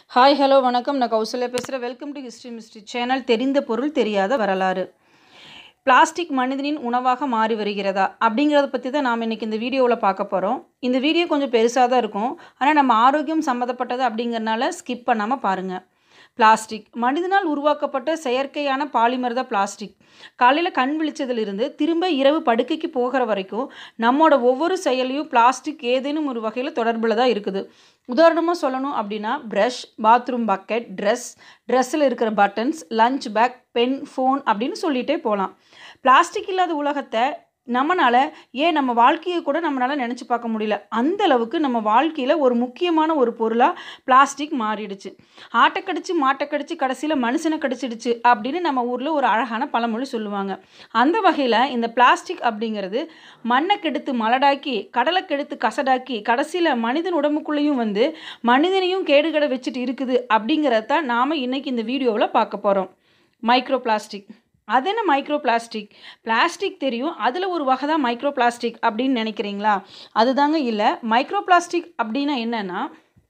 hi hello வணக்கம் நான் கௌசல்யா பேசுகிறேன் welcome to history mystery channel தெரிந்த பொருள் தெரியாத வரலாறு பிளாஸ்டிக் மனிதனின் உணவாக மாறி வருகிறதா அப்படிங்கிறத பற்றி தான் நாம் இன்றைக்கி இந்த வீடியோவில் பார்க்க போகிறோம் இந்த வீடியோ கொஞ்சம் பெருசாக தான் இருக்கும் ஆனால் நம்ம ஆரோக்கியம் சம்மந்தப்பட்டது அப்படிங்கிறனால ஸ்கிப் பண்ணாமல் பாருங்கள் பிளாஸ்டிக் மனிதனால் உருவாக்கப்பட்ட செயற்கையான பாலிமர் தான் பிளாஸ்டிக் காலையில் கண் விழிச்சதிலிருந்து திரும்ப இரவு படுக்கைக்கு போகிற வரைக்கும் நம்மோட ஒவ்வொரு செயலையும் பிளாஸ்டிக் ஏதேனும் ஒரு வகையில் தொடர்பில் தான் இருக்குது உதாரணமாக சொல்லணும் அப்படின்னா ப்ரஷ் பாத்ரூம் பக்கெட் ட்ரெஸ் ட்ரெஸ்ஸில் இருக்கிற buttons lunch bag pen phone அப்படின்னு சொல்லிகிட்டே போகலாம் பிளாஸ்டிக் இல்லாத உலகத்தை நம்மளால் ஏன் நம்ம வாழ்க்கையை கூட நம்மளால் நினச்சி பார்க்க முடியல அந்த அளவுக்கு நம்ம வாழ்க்கையில் ஒரு முக்கியமான ஒரு பொருளாக பிளாஸ்டிக் மாறிடுச்சு ஆட்டை கடிச்சு மாட்டை கடிச்சு கடைசியில் மனுஷனை கடிச்சிடுச்சு அப்படின்னு நம்ம ஊரில் ஒரு அழகான பழமொழி சொல்லுவாங்க அந்த வகையில் இந்த பிளாஸ்டிக் அப்படிங்கிறது மண்ணை கெடுத்து மலடாக்கி கடலை கெடுத்து கசடாக்கி கடைசியில் மனிதன் உடம்புக்குள்ளேயும் வந்து மனிதனையும் கேடுகடை வச்சுட்டு இருக்குது அப்படிங்கிறத தான் நாம் இன்றைக்கி இந்த வீடியோவில் பார்க்க போகிறோம் மைக்ரோ பிளாஸ்டிக் அது என்ன மைக்ரோ பிளாஸ்டிக் பிளாஸ்டிக் தெரியும் அதில் ஒரு வகை தான் மைக்ரோ பிளாஸ்டிக் அப்படின்னு நினைக்கிறீங்களா அதுதாங்க இல்லை மைக்ரோ பிளாஸ்டிக் அப்படின்னா என்னென்னா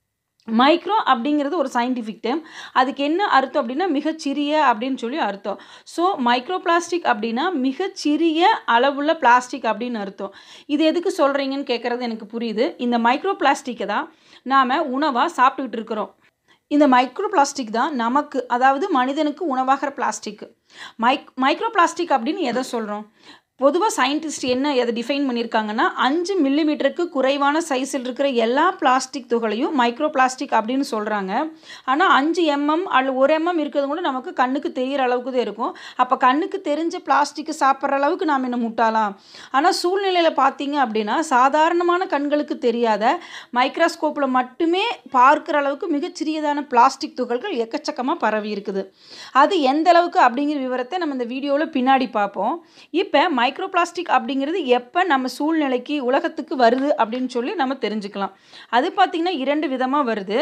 மைக்ரோ அப்படிங்கிறது ஒரு சயின்டிஃபிக் டேம் அதுக்கு என்ன அர்த்தம் அப்படின்னா மிகச்சிறிய அப்படின்னு சொல்லி அர்த்தம் ஸோ மைக்ரோ பிளாஸ்டிக் அப்படின்னா மிகச்சிறிய அளவுள்ள பிளாஸ்டிக் அப்படின்னு அர்த்தம் இது எதுக்கு சொல்கிறீங்கன்னு கேட்குறது எனக்கு புரியுது இந்த மைக்ரோ பிளாஸ்டிக்கை தான் நாம் உணவாக சாப்பிட்டுக்கிட்டு இருக்கிறோம் இந்த மைக்ரோ பிளாஸ்டிக் தான் நமக்கு அதாவது மனிதனுக்கு உணவாகிற பிளாஸ்டிக் மைக் மைக்ரோ பிளாஸ்டிக் அப்படின்னு எதை சொல்கிறோம் பொதுவாக சயின்டிஸ்ட் என்ன எதை டிஃபைன் பண்ணியிருக்காங்கன்னா அஞ்சு மில்லிமீட்டருக்கு குறைவான சைஸில் இருக்கிற எல்லா பிளாஸ்டிக் துகளையும் மைக்ரோ பிளாஸ்டிக் அப்படின்னு சொல்கிறாங்க ஆனால் அஞ்சு எம்எம் அல்ல ஒரு எம்எம் இருக்கிறது கூட நமக்கு கண்ணுக்கு தெரிகிற அளவுக்கு தான் இருக்கும் அப்போ கண்ணுக்கு தெரிஞ்ச பிளாஸ்டிக்கு சாப்பிட்ற அளவுக்கு நாம் என்ன முட்டாலாம் ஆனால் சூழ்நிலையில் பார்த்தீங்க அப்படின்னா சாதாரணமான கண்களுக்கு தெரியாத மைக்ரோஸ்கோப்பில் மட்டுமே பார்க்குற அளவுக்கு மிகச்சிறியதான பிளாஸ்டிக் துகள்கள் எக்கச்சக்கமாக பரவி இருக்குது அது எந்த அளவுக்கு அப்படிங்கிற விவரத்தை நம்ம இந்த வீடியோவில் பின்னாடி பார்ப்போம் இப்போ மைக்ரோ பிளாஸ்டிக் அப்படிங்கிறது எப்போ நம்ம சூழ்நிலைக்கு உலகத்துக்கு வருது அப்படின்னு சொல்லி நம்ம தெரிஞ்சுக்கலாம் அது பார்த்திங்கன்னா இரண்டு விதமாக வருது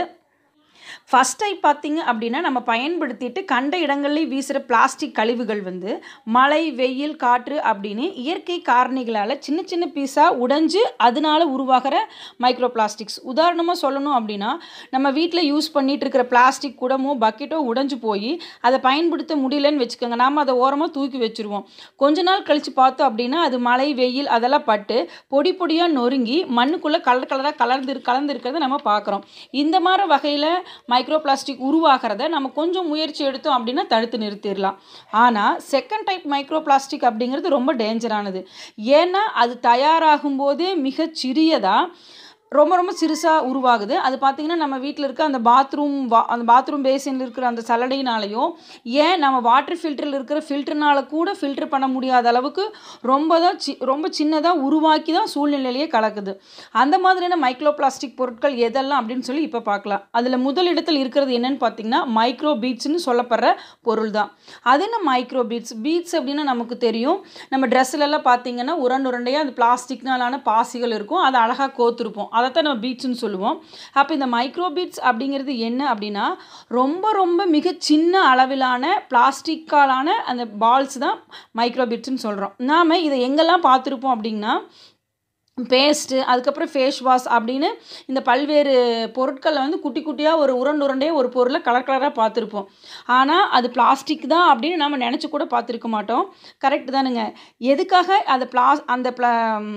ஃபஸ்ட் டைப் பார்த்திங்க அப்படின்னா நம்ம பயன்படுத்திட்டு கண்ட இடங்கள்லேயும் வீசுகிற பிளாஸ்டிக் கழிவுகள் வந்து மழை வெயில் காற்று அப்படின்னு இயற்கை காரணிகளால் சின்ன சின்ன பீஸாக உடைஞ்சு அதனால உருவாகிற மைக்ரோ பிளாஸ்டிக்ஸ் உதாரணமாக சொல்லணும் அப்படின்னா நம்ம வீட்டில் யூஸ் பண்ணிகிட்டு இருக்கிற பிளாஸ்டிக் குடமோ பக்கெட்டோ உடைஞ்சு போய் அதை பயன்படுத்த முடியலன்னு வச்சுக்கோங்க நாம் அதை ஓரமாக தூக்கி வச்சுருவோம் கொஞ்ச நாள் கழித்து பார்த்தோம் அப்படின்னா அது மழை வெயில் அதெல்லாம் பட்டு பொடி பொடியாக நொறுங்கி மண்ணுக்குள்ளே கலர் கலராக கலந்து கலந்துருக்கிறத நம்ம பார்க்குறோம் இந்த மாதிரி வகையில் மைக்ரோ பிளாஸ்டிக் உருவாகிறத நம்ம கொஞ்சம் முயற்சி எடுத்தோம் அப்படின்னா தடுத்து நிறுத்திடலாம் ஆனால் செகண்ட் டைப் மைக்ரோ பிளாஸ்டிக் அப்படிங்கிறது ரொம்ப டேஞ்சரானது ஏன்னா அது தயாராகும் போதே மிக சிறியதாக ரொம்ப ரொம்ப சிறுசாக உருவாகுது அது பார்த்திங்கன்னா நம்ம வீட்டில் இருக்க அந்த பாத்ரூம் வா அந்த பாத்ரூம் பேசினில் இருக்கிற அந்த சலடையினாலையும் ஏன் நம்ம வாட்டர் ஃபில்டரில் இருக்கிற ஃபில்டர்னால கூட ஃபில்டர் பண்ண முடியாத அளவுக்கு ரொம்ப தான் சி ரொம்ப சின்னதாக உருவாக்கி தான் சூழ்நிலையிலேயே கலக்குது அந்த மாதிரியான மைக்ரோ பிளாஸ்டிக் பொருட்கள் எதெல்லாம் அப்படின்னு சொல்லி இப்போ பார்க்கலாம் அதில் முதலிடத்தில் இருக்கிறது என்னென்னு பார்த்தீங்கன்னா மைக்ரோ பீட்ஸ்னு சொல்லப்படுற பொருள் தான் அது என்ன மைக்ரோ பீட்ஸ் பீட்ஸ் அப்படின்னா நமக்கு தெரியும் நம்ம ட்ரெஸ்ஸிலலாம் பார்த்தீங்கன்னா உரண்டு உரண்டையாக அந்த பிளாஸ்டிக்னாலான பாசிகள் இருக்கும் அதை அழகாக கோத்துருப்போம் அதைத்தான் நம்ம பீட்ஸ்னு சொல்லுவோம் அப்போ இந்த மைக்ரோ பீட்ஸ் அப்படிங்கிறது என்ன அப்படின்னா ரொம்ப ரொம்ப மிக சின்ன அளவிலான பிளாஸ்டிக்காலான அந்த பால்ஸ் தான் மைக்ரோ பீட்ஸ்னு சொல்கிறோம் நாம் இதை எங்கெல்லாம் பார்த்துருப்போம் அப்படின்னா பேஸ்ட்டு அதுக்கப்புறம் ஃபேஸ் வாஷ் அப்படின்னு இந்த பல்வேறு பொருட்களை வந்து குட்டி குட்டியாக ஒரு உருண்டு உருண்டே ஒரு பொருளை கலர் கலராக பார்த்துருப்போம் ஆனால் அது பிளாஸ்டிக் தான் அப்படின்னு நம்ம நினச்சி கூட பார்த்துருக்க மாட்டோம் கரெக்ட் தானுங்க எதுக்காக அந்த பிளாஸ் அந்த ப்ளா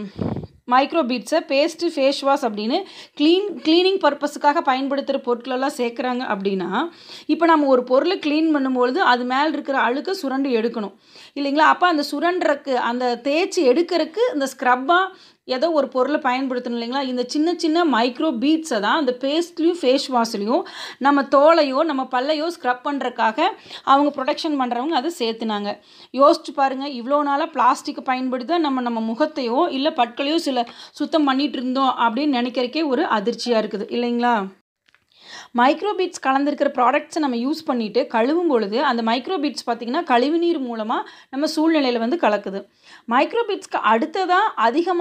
மைக்ரோ பீட்ஸை பேஸ்ட்டு ஃபேஸ் வாஷ் அப்படின்னு க்ளீன் க்ளீனிங் பர்பஸுக்காக பயன்படுத்துகிற பொருட்களெல்லாம் சேர்க்குறாங்க அப்படின்னா இப்போ நம்ம ஒரு பொருளை க்ளீன் பண்ணும்பொழுது அது மேலே இருக்கிற அழுக்க சுரண்டு எடுக்கணும் இல்லைங்களா அப்போ அந்த சுரண்டுறக்கு அந்த தேய்ச்சி எடுக்கிறதுக்கு இந்த ஸ்க்ரப்பாக ஏதோ ஒரு பொருளை பயன்படுத்தணும் இல்லைங்களா இந்த சின்ன சின்ன மைக்ரோ பீட்ஸை தான் அந்த பேஸ்ட்லேயும் ஃபேஸ் வாஷ்லேயும் நம்ம தோலையோ நம்ம பல்லையோ ஸ்க்ரப் பண்ணுறக்காக அவங்க ப்ரொடெக்ஷன் பண்ணுறவங்க அதை சேர்த்துனாங்க யோசிச்சு பாருங்கள் இவ்வளோ நாளாக பிளாஸ்டிக்கை பயன்படுத்த நம்ம நம்ம முகத்தையோ இல்லை பற்களையோ சில சுத்தம் பண்ணிகிட்டு இருந்தோம் அப்படின்னு நினைக்கிறக்கே ஒரு அதிர்ச்சியாக இருக்குது இல்லைங்களா மைக்ரோபீட்ஸ் கலந்துருக்கிற ப்ராடக்ட்ஸை நம்ம யூஸ் பண்ணிவிட்டு கழுவும் பொழுது அந்த மைக்ரோபீட்ஸ் பார்த்திங்கன்னா கழிவுநீர் மூலமாக நம்ம சூழ்நிலையில் வந்து கலக்குது மைக்ரோபீட்ஸ்க்கு அடுத்ததாக அதிகமான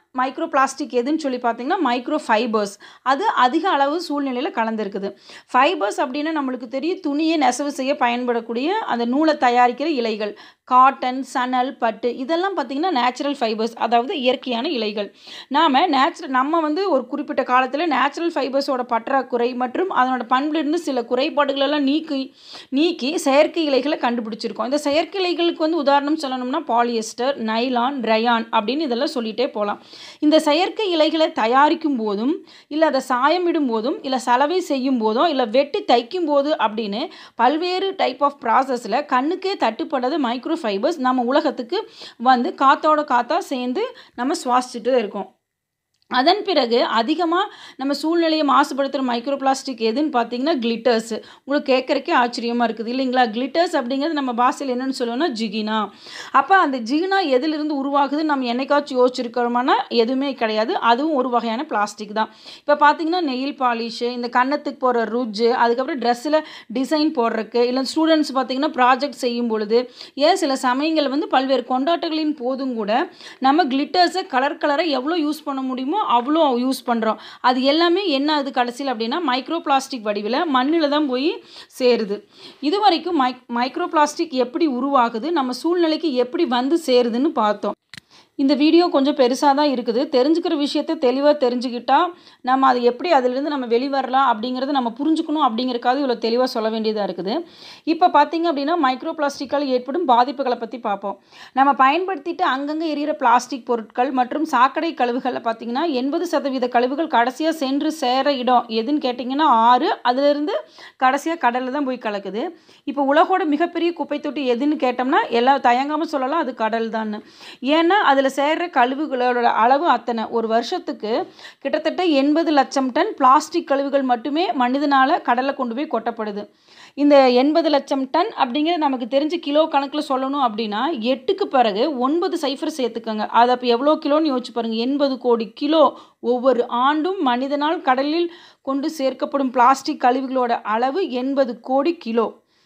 மைக்ரோ பிளாஸ்டிக் எதுன்னு சொல்லி பார்த்தீங்கன்னா மைக்ரோ ஃபைபர்ஸ் அது அதிக அளவு சூழ்நிலையில் கலந்துருக்குது ஃபைபர்ஸ் அப்படின்னா நம்மளுக்கு தெரியும் துணியை நெசவு செய்ய பயன்படக்கூடிய அந்த நூலை தயாரிக்கிற இலைகள் காட்டன் சணல் பட்டு இதெல்லாம் பார்த்திங்கன்னா நேச்சுரல் ஃபைபர்ஸ் அதாவது இயற்கையான இலைகள் நாம் நேச்சுரல் நம்ம வந்து ஒரு குறிப்பிட்ட காலத்தில் நேச்சுரல் ஃபைபர்ஸோட பற்றாக்குறை மற்றும் அதனோட பண்பிலிருந்து சில குறைபாடுகளெல்லாம் நீக்கி நீக்கி செயற்கை இலைகளை கண்டுபிடிச்சிருக்கோம் இந்த செயற்கை இலைகளுக்கு வந்து உதாரணம் சொல்லணும்னா பாலியஸ்டர் நைலான் ரயான் அப்படின்னு இதெல்லாம் சொல்லிகிட்டே போகலாம் இந்த செயற்கை இலைகளை தயாரிக்கும் போதும் இல்லை அதை சாயமிடும் போதும் இல்லை சலவை செய்யும் போதும் இல்லை வெட்டி தைக்கும் போது அப்படின்னு பல்வேறு டைப் ஆஃப் ப்ராசஸில் கண்ணுக்கே தட்டுப்படாத மைக்ரோ ஃபைபர்ஸ் நம்ம உலகத்துக்கு வந்து காற்றோட காற்றா சேர்ந்து நம்ம சுவாசிச்சுட்டு இருக்கோம் அதன் பிறகு அதிகமாக நம்ம சூழ்நிலையை மாசுபடுத்துகிற மைக்ரோ பிளாஸ்டிக் எதுன்னு பார்த்தீங்கன்னா கிளிட்டர்ஸ் உங்களுக்கு கேட்குறக்கே ஆச்சரியமாக இருக்குது இல்லைங்களா கிளிட்டர்ஸ் அப்படிங்கிறது நம்ம பாஷையில் என்னென்னு சொல்லுவோம்னா ஜிகினா அப்போ அந்த ஜிகினா எதிலிருந்து உருவாகுது நம்ம என்னைக்காச்சும் யோசிச்சிருக்கிறோமானா எதுவுமே கிடையாது அதுவும் ஒரு வகையான பிளாஸ்டிக் தான் இப்போ பார்த்தீங்கன்னா நெயில் பாலிஷு இந்த கன்னத்துக்கு போகிற ருஜ்ஜு அதுக்கப்புறம் ட்ரெஸ்ஸில் டிசைன் போடுறக்கு இல்லை ஸ்டூடெண்ட்ஸ் பார்த்தீங்கன்னா ப்ராஜெக்ட் செய்யும் பொழுது ஏன் சில சமயங்கள் வந்து பல்வேறு கொண்டாட்டங்களின் போதும் கூட நம்ம கிளிட்டர்ஸை கலர் கலரை எவ்வளோ யூஸ் பண்ண முடியுமோ அவ்வளோ யூஸ் பண்ணுறோம் அது எல்லாமே என்ன ஆகுது கடைசியில் அப்படின்னா மைக்ரோ பிளாஸ்டிக் வடிவில் மண்ணில் தான் போய் சேருது இது வரைக்கும் மைக் மைக்ரோ பிளாஸ்டிக் எப்படி உருவாகுது நம்ம சூழ்நிலைக்கு எப்படி வந்து சேருதுன்னு பார்த்தோம் இந்த வீடியோ கொஞ்சம் பெருசாக தான் இருக்குது தெரிஞ்சுக்கிற விஷயத்த தெளிவாக தெரிஞ்சுக்கிட்டா நம்ம அது எப்படி அதிலிருந்து நம்ம வெளிவரலாம் அப்படிங்கிறத நம்ம புரிஞ்சுக்கணும் அப்படிங்கிறக்காக இவ்வளோ தெளிவாக சொல்ல வேண்டியதாக இருக்குது இப்போ பார்த்தீங்க அப்படின்னா மைக்ரோ பிளாஸ்டிக்கால் ஏற்படும் பாதிப்புகளை பற்றி பார்ப்போம் நம்ம பயன்படுத்திட்டு அங்கங்கே எரியிற பிளாஸ்டிக் பொருட்கள் மற்றும் சாக்கடை கழிவுகளில் பார்த்தீங்கன்னா எண்பது சதவீத கழிவுகள் கடைசியாக சென்று சேர இடம் எதுன்னு கேட்டிங்கன்னா ஆறு அதிலிருந்து கடைசியாக கடலில் தான் போய் கலக்குது இப்போ உலகோட மிகப்பெரிய குப்பை தொட்டி எதுன்னு கேட்டோம்னா எல்லாம் தயங்காமல் சொல்லலாம் அது கடல் தான் ஏன்னா அதில் சேர்ற கழிவுகளோட அளவு அத்தனை ஒரு வருஷத்துக்கு கிட்டத்தட்ட எண்பது லட்சம் டன் பிளாஸ்டிக் கழிவுகள் மட்டுமே மனிதனால் கடலில் கொண்டு போய் கொட்டப்படுது இந்த எண்பது லட்சம் டன் அப்படிங்கிறது நமக்கு தெரிஞ்ச கிலோ கணக்கில் சொல்லணும் அப்படின்னா எட்டுக்கு பிறகு ஒன்பது சைஃபர் சேர்த்துக்கோங்க அது அப்போ எவ்வளோ கிலோன்னு யோசிச்சு பாருங்கள் எண்பது கோடி கிலோ ஒவ்வொரு ஆண்டும் மனிதனால் கடலில் கொண்டு சேர்க்கப்படும் பிளாஸ்டிக் கழிவுகளோட அளவு எண்பது கோடி கிலோ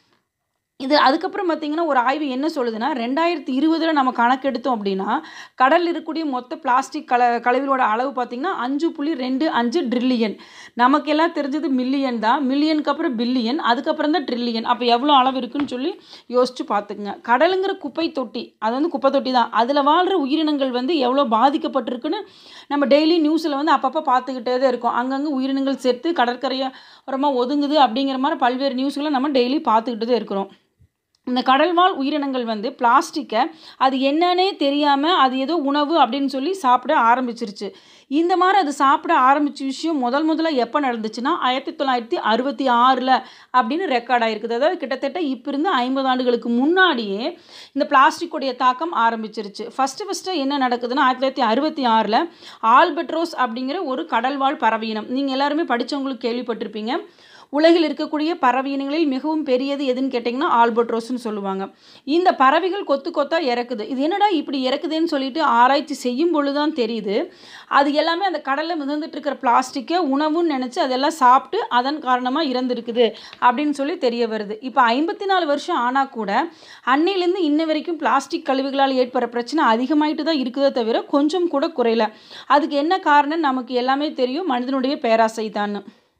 இது அதுக்கப்புறம் பார்த்திங்கன்னா ஒரு ஆய்வு என்ன சொல்லுதுன்னா ரெண்டாயிரத்தி இருபதில் நம்ம கணக்கெடுத்தோம் அப்படின்னா கடலில் இருக்கக்கூடிய மொத்த பிளாஸ்டிக் கல கழிவுகளோட அளவு பார்த்திங்கன்னா அஞ்சு புள்ளி ரெண்டு அஞ்சு ட்ரில்லியன் நமக்கெல்லாம் தெரிஞ்சது மில்லியன் தான் மில்லியனுக்கு அப்புறம் பில்லியன் அதுக்கப்புறம் தான் ட்ரில்லியன் அப்போ எவ்வளோ அளவு இருக்குன்னு சொல்லி யோசிச்சு பார்த்துக்குங்க கடலுங்கிற குப்பை தொட்டி அது வந்து குப்பை தொட்டி தான் அதில் வாழ்கிற உயிரினங்கள் வந்து எவ்வளோ பாதிக்கப்பட்டிருக்குன்னு நம்ம டெய்லி நியூஸில் வந்து அப்பப்போ பார்த்துக்கிட்டே தான் இருக்கோம் அங்கங்கே உயிரினங்கள் சேர்த்து கடற்கரையை ஓரமாக ஒதுங்குது அப்படிங்கிற மாதிரி பல்வேறு நியூஸ்களை நம்ம டெய்லி பார்த்துக்கிட்டு தான் இருக்கிறோம் இந்த கடல்வாழ் உயிரினங்கள் வந்து பிளாஸ்டிக்கை அது என்னன்னே தெரியாமல் அது ஏதோ உணவு அப்படின்னு சொல்லி சாப்பிட ஆரம்பிச்சிருச்சு இந்த மாதிரி அது சாப்பிட ஆரம்பித்த விஷயம் முதல் முதல்ல எப்போ நடந்துச்சுன்னா ஆயிரத்தி தொள்ளாயிரத்தி அறுபத்தி ஆறில் அப்படின்னு ரெக்கார்ட் ஆகிருக்குது அதாவது கிட்டத்தட்ட இப்போ இருந்து ஐம்பது ஆண்டுகளுக்கு முன்னாடியே இந்த பிளாஸ்டிக்குடைய தாக்கம் ஆரம்பிச்சிருச்சு ஃபஸ்ட்டு ஃபஸ்ட்டு என்ன நடக்குதுன்னா ஆயிரத்தி தொள்ளாயிரத்தி அறுபத்தி ஆறில் ஆல்பட்ரோஸ் அப்படிங்கிற ஒரு கடல்வாழ் பறவையினம் நீங்கள் எல்லாருமே படித்தவங்களுக்கு கேள்விப்பட்டிருப்பீங்க உலகில் இருக்கக்கூடிய பறவையினங்களில் மிகவும் பெரியது எதுன்னு கேட்டிங்கன்னா ஆல்பட்ரோஸ்னு சொல்லுவாங்க இந்த பறவைகள் கொத்து கொத்தா இறக்குது இது என்னடா இப்படி இறக்குதுன்னு சொல்லிட்டு ஆராய்ச்சி செய்யும் பொழுது தான் தெரியுது அது எல்லாமே அந்த கடலில் மிதந்துட்டு இருக்கிற பிளாஸ்டிக்கை உணவுன்னு நினச்சி அதெல்லாம் சாப்பிட்டு அதன் காரணமாக இறந்துருக்குது அப்படின்னு சொல்லி தெரிய வருது இப்போ ஐம்பத்தி நாலு வருஷம் ஆனால் கூட அன்னையிலேருந்து இன்ன வரைக்கும் பிளாஸ்டிக் கழிவுகளால் ஏற்படுற பிரச்சனை அதிகமாயிட்டு தான் இருக்குதே தவிர கொஞ்சம் கூட குறையல அதுக்கு என்ன காரணம் நமக்கு எல்லாமே தெரியும் மனிதனுடைய பேராசை தான்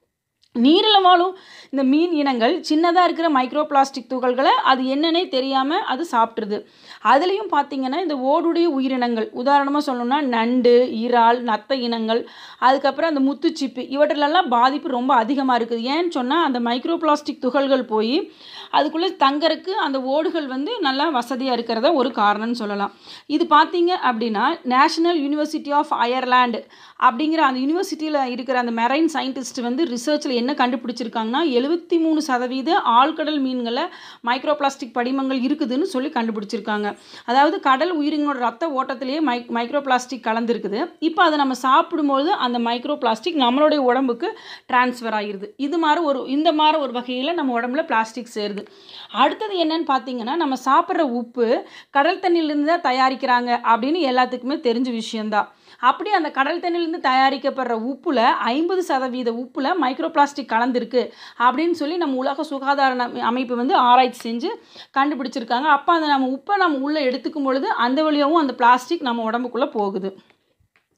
நீரில் வாழும் இந்த மீன் இனங்கள் சின்னதாக இருக்கிற மைக்ரோ பிளாஸ்டிக் துகள்களை அது என்னன்னே தெரியாமல் அது சாப்பிட்ருது அதுலேயும் பார்த்தீங்கன்னா இந்த ஓடுடைய உயிரினங்கள் உதாரணமாக சொல்லணும்னா நண்டு இறால் நத்தை இனங்கள் அதுக்கப்புறம் அந்த முத்துச்சிப்பு இவற்றிலெல்லாம் பாதிப்பு ரொம்ப அதிகமாக இருக்குது ஏன்னு சொன்னால் அந்த மைக்ரோ பிளாஸ்டிக் துகள்கள் போய் அதுக்குள்ளே தங்கறக்கு அந்த ஓடுகள் வந்து நல்லா வசதியாக இருக்கிறத ஒரு காரணம்னு சொல்லலாம் இது பார்த்தீங்க அப்படின்னா நேஷனல் யூனிவர்சிட்டி ஆஃப் அயர்லாண்டு அப்படிங்கிற அந்த யூனிவர்சிட்டியில் இருக்கிற அந்த மெரைன் சயின்டிஸ்ட் வந்து ரிசர்ச்சில் என்ன கண்டுபிடிச்சிருக்காங்கன்னா எழுபத்தி மூணு சதவீத ஆழ்கடல் மீன்களில் மைக்ரோ பிளாஸ்டிக் படிமங்கள் இருக்குதுன்னு சொல்லி கண்டுபிடிச்சிருக்காங்க அதாவது கடல் உயிரினோட ரத்த ஓட்டத்திலேயே மை மைக்ரோ பிளாஸ்டிக் கலந்துருக்குது இப்போ அதை நம்ம சாப்பிடும்போது அந்த மைக்ரோ பிளாஸ்டிக் நம்மளுடைய உடம்புக்கு டிரான்ஸ்ஃபர் ஆகிருது இது மாதிரி ஒரு இந்த மாதிரி ஒரு வகையில் நம்ம உடம்புல பிளாஸ்டிக் சேருது அடுத்தது என்னன்னு பார்த்தீங்கன்னா நம்ம சாப்பிட்ற உப்பு கடல் தண்ணியிலேருந்து தான் தயாரிக்கிறாங்க அப்படின்னு எல்லாத்துக்குமே தெரிஞ்ச விஷயந்தான் அப்படி அந்த கடல் தண்ணியிலேருந்து தயாரிக்கப்படுற உப்பில் ஐம்பது சதவீத உப்பில் மைக்ரோ பிளாஸ்டிக் கலந்துருக்கு அப்படின்னு சொல்லி நம்ம உலக சுகாதார ந- அமைப்பு வந்து ஆராய்ச்சி செஞ்சு கண்டுபிடிச்சிருக்காங்க அப்போ அந்த நம்ம உப்பை நம்ம உள்ளே எடுத்துக்கும் பொழுது அந்த வழியாகவும் அந்த பிளாஸ்டிக் நம்ம உடம்புக்குள்ளே போகுது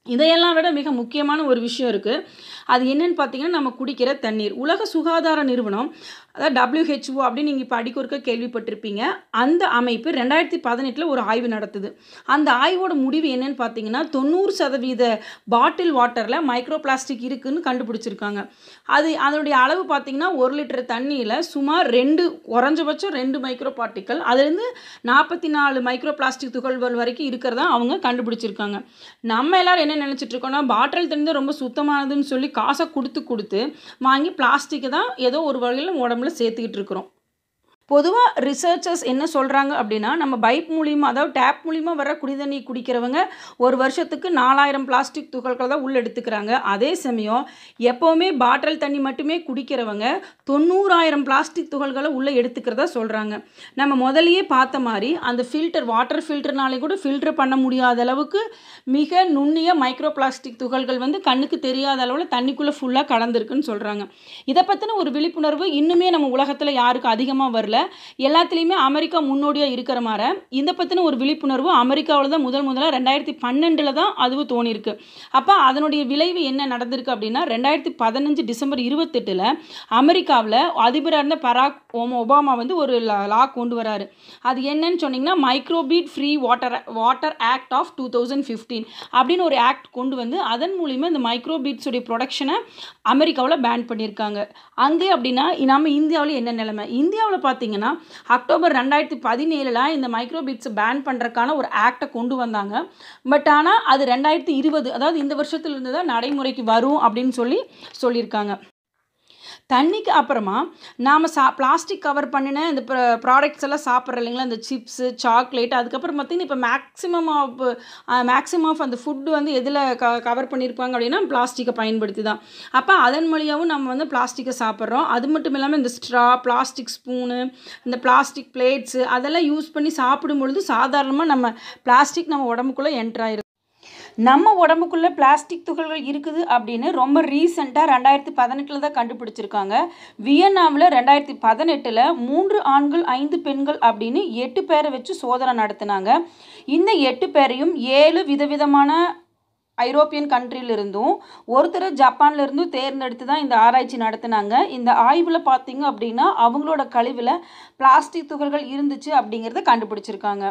இதையெல்லாம் விட மிக முக்கியமான ஒரு விஷயம் இருக்குது அது என்னன்னு பார்த்தீங்கன்னா நம்ம குடிக்கிற தண்ணீர் உலக சுகாதார நிறுவனம் அதாவது டபிள்யூஹெச்ஓ அப்படின்னு நீங்கள் இப்போ அடிக்கொருக்க கேள்விப்பட்டிருப்பீங்க அந்த அமைப்பு ரெண்டாயிரத்தி பதினெட்டில் ஒரு ஆய்வு நடத்துது அந்த ஆய்வோட முடிவு என்னன்னு பார்த்தீங்கன்னா தொண்ணூறு சதவீத பாட்டில் வாட்டரில் மைக்ரோ பிளாஸ்டிக் இருக்குன்னு கண்டுபிடிச்சிருக்காங்க அது அதனுடைய அளவு பார்த்தீங்கன்னா ஒரு லிட்டர் தண்ணியில் சுமார் ரெண்டு குறைஞ்சபட்சம் ரெண்டு மைக்ரோ பார்ட்டிக்கல் அதுலேருந்து நாற்பத்தி நாலு மைக்ரோ பிளாஸ்டிக் துகள்கள் வரைக்கும் இருக்கிறதா அவங்க கண்டுபிடிச்சிருக்காங்க நம்ம எல்லாரும் என்ன நினச்சிட்டு இருக்கோம்னா பாட்டில் தண்ணி தான் ரொம்ப சுத்தமானதுன்னு சொல்லி காசை கொடுத்து கொடுத்து வாங்கி பிளாஸ்டிக்கை தான் ஏதோ ஒரு வகையில் உடம்புல சேர்த்துக்கிட்டு இருக்கிறோம் பொதுவாக ரிசர்ச்சர்ஸ் என்ன சொல்கிறாங்க அப்படின்னா நம்ம பைப் மூலிமா அதாவது டேப் மூலிமா வர குடிதண்ணி குடிக்கிறவங்க ஒரு வருஷத்துக்கு நாலாயிரம் பிளாஸ்டிக் துகள்கள் தான் உள்ள எடுத்துக்கிறாங்க அதே சமயம் எப்போவுமே பாட்டில் தண்ணி மட்டுமே குடிக்கிறவங்க தொண்ணூறாயிரம் பிளாஸ்டிக் துகள்களை உள்ளே எடுத்துக்கிறதா சொல்கிறாங்க நம்ம முதலையே பார்த்த மாதிரி அந்த ஃபில்டர் வாட்டர் ஃபில்டர்னாலே கூட ஃபில்டர் பண்ண முடியாத அளவுக்கு மிக நுண்ணிய மைக்ரோ பிளாஸ்டிக் துகள்கள் வந்து கண்ணுக்கு தெரியாத அளவில் தண்ணிக்குள்ளே ஃபுல்லாக கலந்துருக்குன்னு சொல்கிறாங்க இதை பற்றின ஒரு விழிப்புணர்வு இன்னுமே நம்ம உலகத்தில் யாருக்கும் அதிகமாக வரல எல்லாத்துலேயுமே அமெரிக்கா முன்னோடியாக இருக்கிற மாதிரி இதை பற்றின ஒரு விழிப்புணர்வு அமெரிக்காவில் தான் முதல் முதலாக ரெண்டாயிரத்தி பன்னெண்டில் தான் அதுவும் தோணிருக்கு அப்போ அதனுடைய விளைவு என்ன நடந்திருக்கு அப்படின்னா ரெண்டாயிரத்தி பதினஞ்சு டிசம்பர் இருபத்தெட்டில் அமெரிக்காவில் அதிபராக இருந்த பராக் ஓம ஒபாமா வந்து ஒரு லா கொண்டு வராரு அது என்னன்னு சொன்னிங்கன்னா microbead free water water act of two thousand fifteen அப்படின்னு ஒரு ஆக்ட் கொண்டு வந்து அதன் மூலிமா இந்த மைக்ரோபீட்ஸுடைய ப்ரொடக்ஷனை அமெரிக்காவில் பேன் பண்ணியிருக்காங்க அங்கே அப்படின்னா நம்ம இந்தியாவில் என்ன நிலைமை இந்தியாவில் பார்த்தீங்கன்னா அக்டோபர் ரெண்டாயிரத்தி பதினேழில் இந்த மைக்ரோபீட்ஸை பேன் பண்ணுறக்கான ஒரு ஆக்டை கொண்டு வந்தாங்க பட் ஆனால் அது ரெண்டாயிரத்தி இருபது அதாவது இந்த வருஷத்துலேருந்து தான் நடைமுறைக்கு வரும் அப்படின்னு சொல்லி சொல்லியிருக்காங்க தண்ணிக்கு அப்புறமா நாம் சா பிளாஸ்டிக் கவர் பண்ணின இந்த ப்ராடக்ட்ஸ் எல்லாம் சாப்பிட்றோம் இல்லைங்களா இந்த சிப்ஸு சாக்லேட் அதுக்கப்புறம் பார்த்திங்கன்னா இப்போ மேக்ஸிமம் ஆஃப் மேக்ஸிமம் ஆஃப் அந்த ஃபுட்டு வந்து எதில் க கவர் பண்ணியிருப்பாங்க அப்படின்னா பிளாஸ்டிக்கை பயன்படுத்தி தான் அப்போ அதன் வழியாகவும் நம்ம வந்து பிளாஸ்டிக்கை சாப்பிட்றோம் அது மட்டும் இல்லாமல் இந்த ஸ்ட்ரா பிளாஸ்டிக் ஸ்பூனு இந்த பிளாஸ்டிக் பிளேட்ஸு அதெல்லாம் யூஸ் பண்ணி சாப்பிடும் பொழுது சாதாரணமாக நம்ம பிளாஸ்டிக் நம்ம உடம்புக்குள்ளே என்ட்ராயிருது நம்ம உடம்புக்குள்ளே பிளாஸ்டிக் துகள்கள் இருக்குது அப்படின்னு ரொம்ப ரீசெண்டாக ரெண்டாயிரத்தி பதினெட்டில் தான் கண்டுபிடிச்சிருக்காங்க வியன்னாவில் ரெண்டாயிரத்தி பதினெட்டில் மூன்று ஆண்கள் ஐந்து பெண்கள் அப்படின்னு எட்டு பேரை வச்சு சோதனை நடத்தினாங்க இந்த எட்டு பேரையும் ஏழு விதவிதமான ஐரோப்பியன் கண்ட்ரிலிருந்தும் ஒருத்தர் ஜப்பான்லேருந்தும் தேர்ந்தெடுத்து தான் இந்த ஆராய்ச்சி நடத்தினாங்க இந்த ஆய்வில் பார்த்தீங்க அப்படின்னா அவங்களோட கழிவில் பிளாஸ்டிக் துகள்கள் இருந்துச்சு அப்படிங்கிறத கண்டுபிடிச்சிருக்காங்க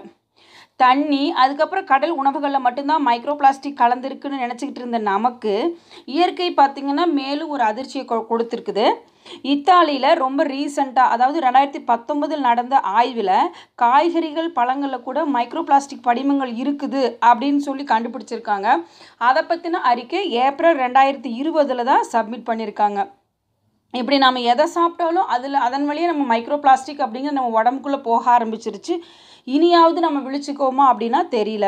தண்ணி அதுக்கப்புறம் கடல் உணவுகளில் மட்டும்தான் மைக்ரோ பிளாஸ்டிக் கலந்துருக்குன்னு நினச்சிக்கிட்டு இருந்த நமக்கு இயற்கை பார்த்திங்கன்னா மேலும் ஒரு அதிர்ச்சியை கொ கொடுத்துருக்குது இத்தாலியில் ரொம்ப ரீசண்டாக அதாவது ரெண்டாயிரத்தி பத்தொன்பதில் நடந்த ஆய்வில் காய்கறிகள் பழங்களில் கூட மைக்ரோ பிளாஸ்டிக் படிமங்கள் இருக்குது அப்படின்னு சொல்லி கண்டுபிடிச்சிருக்காங்க அதை பற்றின அறிக்கை ஏப்ரல் ரெண்டாயிரத்தி இருபதில் தான் சப்மிட் பண்ணியிருக்காங்க இப்படி நம்ம எதை சாப்பிட்டாலும் அதில் அதன் வழியே நம்ம மைக்ரோ பிளாஸ்டிக் அப்படிங்கிற நம்ம உடம்புக்குள்ளே போக ஆரம்பிச்சிருச்சு இனியாவது நம்ம விழிச்சுக்கோமா அப்படின்னா தெரியல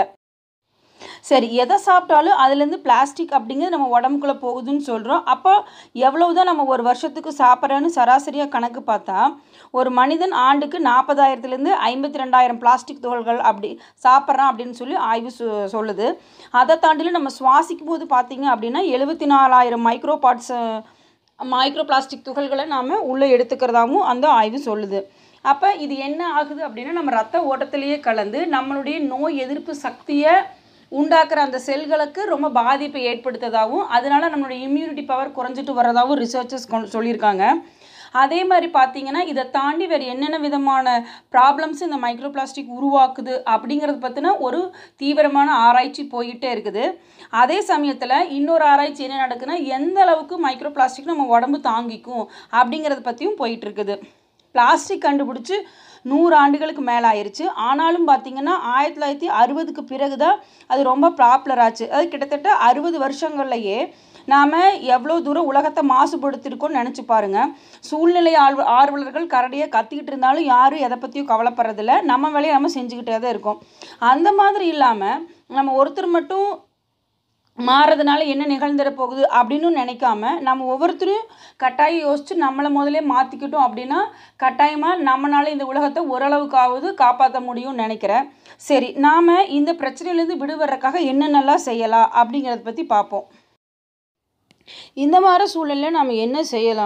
சரி எதை சாப்பிட்டாலும் அதுலேருந்து பிளாஸ்டிக் அப்படிங்கிறது நம்ம உடம்புக்குள்ளே போகுதுன்னு சொல்கிறோம் அப்போ எவ்வளவு தான் நம்ம ஒரு வருஷத்துக்கு சாப்பிட்றோன்னு சராசரியாக கணக்கு பார்த்தா ஒரு மனிதன் ஆண்டுக்கு நாற்பதாயிரத்துலேருந்து ஐம்பத்தி ரெண்டாயிரம் பிளாஸ்டிக் துகள்கள் அப்படி சாப்பிட்றான் அப்படின்னு சொல்லி ஆய்வு சொ சொல்லுது அதை தாண்டிலும் நம்ம சுவாசிக்கும் போது பார்த்தீங்க அப்படின்னா எழுபத்தி நாலாயிரம் மைக்ரோ பார்ட்ஸ் மைக்ரோ பிளாஸ்டிக் துகள்களை நாம் உள்ளே எடுத்துக்கிறதாகவும் அந்த ஆய்வு சொல்லுது அப்போ இது என்ன ஆகுது அப்படின்னா நம்ம ரத்த ஓட்டத்திலேயே கலந்து நம்மளுடைய நோய் எதிர்ப்பு சக்தியை உண்டாக்குற அந்த செல்களுக்கு ரொம்ப பாதிப்பை ஏற்படுத்ததாகவும் அதனால நம்மளுடைய இம்யூனிட்டி பவர் குறைஞ்சிட்டு வர்றதாகவும் ரிசர்ச்சர்ஸ் சொல்லியிருக்காங்க அதே மாதிரி பார்த்தீங்கன்னா இதை தாண்டி வேறு என்னென்ன விதமான ப்ராப்ளம்ஸ் இந்த மைக்ரோ பிளாஸ்டிக் உருவாக்குது அப்படிங்கிறத பற்றின ஒரு தீவிரமான ஆராய்ச்சி போயிட்டே இருக்குது அதே சமயத்தில் இன்னொரு ஆராய்ச்சி என்ன நடக்குதுன்னா எந்த அளவுக்கு மைக்ரோ பிளாஸ்டிக் நம்ம உடம்பு தாங்கிக்கும் அப்படிங்கிறத பற்றியும் போயிட்டு இருக்குது பிளாஸ்டிக் கண்டுபிடிச்சி நூறு ஆண்டுகளுக்கு மேலே ஆயிடுச்சு ஆனாலும் பார்த்திங்கன்னா ஆயிரத்தி தொள்ளாயிரத்தி அறுபதுக்கு பிறகு தான் அது ரொம்ப பாப்புலர் ஆச்சு அது கிட்டத்தட்ட அறுபது வருஷங்கள்லையே நாம் எவ்வளோ தூரம் உலகத்தை மாசுபடுத்திருக்கோம்னு நினச்சி பாருங்கள் சூழ்நிலை ஆர்வ ஆர்வலர்கள் கரடியாக கத்திக்கிட்டு இருந்தாலும் யாரும் எதை பற்றியும் கவலைப்படுறதில்ல நம்ம வேலையை நம்ம செஞ்சுக்கிட்டே தான் இருக்கோம் அந்த மாதிரி இல்லாமல் நம்ம ஒருத்தர் மட்டும் மாறுறதுனால என்ன நிகழ்ந்துட போகுது அப்படின்னு நினைக்காம நம்ம ஒவ்வொருத்தரும் கட்டாயம் யோசித்து நம்மளை முதலே மாற்றிக்கிட்டோம் அப்படின்னா கட்டாயமாக நம்மளால இந்த உலகத்தை ஓரளவுக்காவது காப்பாற்ற முடியும்னு நினைக்கிறேன் சரி நாம் இந்த பிரச்சனையிலேருந்து விடுபடுறதுக்காக என்னென்னலாம் செய்யலாம் அப்படிங்கிறத பற்றி பார்ப்போம் இந்த மாதிரி சூழலில் நம்ம என்ன செய்யலாம்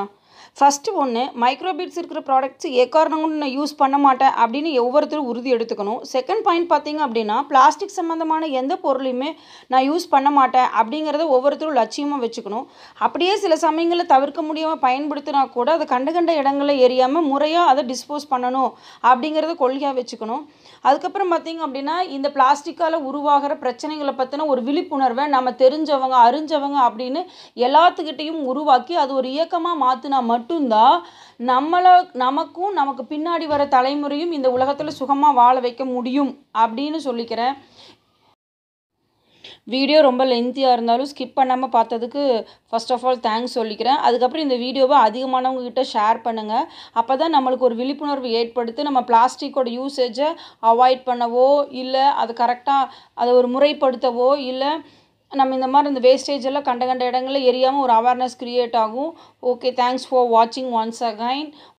ஃபஸ்ட்டு ஒன்று மைக்ரோபீட்ஸ் இருக்கிற ப்ராடக்ட்ஸ் எக்காரணம் கொண்டு நான் யூஸ் பண்ண மாட்டேன் அப்படின்னு ஒவ்வொருத்தரும் உறுதி எடுத்துக்கணும் செகண்ட் பாயிண்ட் பார்த்தீங்க அப்படின்னா பிளாஸ்டிக் சம்மந்தமான எந்த பொருளையுமே நான் யூஸ் பண்ண மாட்டேன் அப்படிங்கிறத ஒவ்வொருத்தரும் லட்சியமாக வச்சுக்கணும் அப்படியே சில சமயங்களில் தவிர்க்க முடியாமல் பயன்படுத்தினா கூட அதை கண்ட கண்ட இடங்களில் எரியாமல் முறையாக அதை டிஸ்போஸ் பண்ணணும் அப்படிங்கிறத கொள்கையாக வச்சுக்கணும் அதுக்கப்புறம் பார்த்தீங்க அப்படின்னா இந்த பிளாஸ்டிக்கால் உருவாகிற பிரச்சனைகளை பற்றின ஒரு விழிப்புணர்வை நம்ம தெரிஞ்சவங்க அறிஞ்சவங்க அப்படின்னு எல்லாத்துக்கிட்டேயும் உருவாக்கி அது ஒரு இயக்கமாக மாற்றினா மட்டும்தான் நம்மளை நமக்கும் நமக்கு பின்னாடி வர தலைமுறையும் இந்த உலகத்தில் சுகமாக வாழ வைக்க முடியும் அப்படின்னு சொல்லிக்கிறேன் வீடியோ ரொம்ப லென்த்தியாக இருந்தாலும் ஸ்கிப் பண்ணாமல் பார்த்ததுக்கு ஃபர்ஸ்ட் ஆஃப் ஆல் தேங்க்ஸ் சொல்லிக்கிறேன் அதுக்கப்புறம் இந்த வீடியோவை அதிகமானவங்க கிட்ட ஷேர் பண்ணுங்கள் அப்போ தான் நம்மளுக்கு ஒரு விழிப்புணர்வு ஏற்படுத்தி நம்ம பிளாஸ்டிக்கோட யூசேஜை அவாய்ட் பண்ணவோ இல்லை அது கரெக்டாக அதை ஒரு முறைப்படுத்தவோ இல்லை நம்ம இந்த மாதிரி இந்த வேஸ்டேஜ் எல்லாம் கண்ட கண்ட இடங்களில் எரியாமல் ஒரு அவேர்னஸ் க்ரியேட் ஆகும் ஓகே தேங்க்ஸ் ஃபார் வாட்சிங் ஒன்ஸ் அகைன்